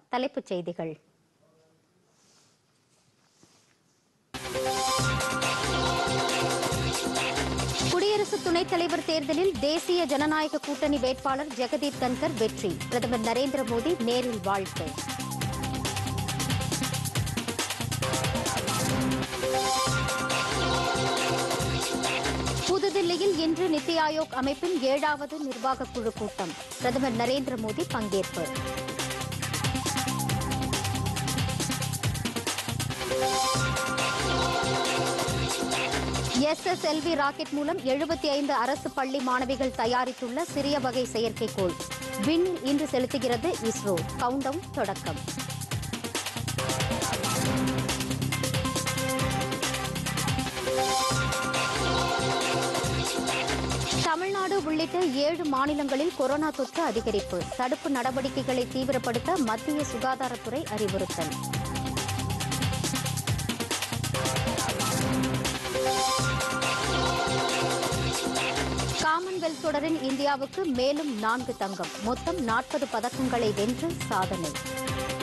தலைப்புச் செய்திகள் குடியரசு துணைத் தலைவர் தேர்தலில் தேசிய ஜனநாயக கூட்டணி வேட்பாளர் ஜெகதீப் தன்கர் வெற்றி பிரதமர் நரேந்திர மோடி நேரில் வாழ்த்து புதுதில்லியில் இன்று நித்தி ஆயோக் அமைப்பின் ஏழாவது நிர்வாகக் குழு கூட்டம் பிரதமர் நரேந்திர மோடி பங்கேற்பு எஸ்எஸ்எல்வி ராக்கெட் மூலம் எழுபத்தி ஐந்து அரசு பள்ளி மாணவிகள் தயாரித்துள்ள சிறிய வகை செயற்கைக்கோள் விண்ணில் இன்று செலுத்துகிறது இஸ்ரோ கவுண்டவுன் தொடக்கம் தமிழ்நாடு உள்ளிட்ட ஏழு மாநிலங்களில் கொரோனா தொற்று அதிகரிப்பு தடுப்பு நடவடிக்கைகளை தீவிரப்படுத்த மத்திய சுகாதாரத்துறை அறிவுறுத்தல் காமன்வெல்த் தொடரில் இந்தியாவுக்கு மேலும் நான்கு தங்கம் மொத்தம் நாற்பது பதக்கங்களை வென்று சாதனை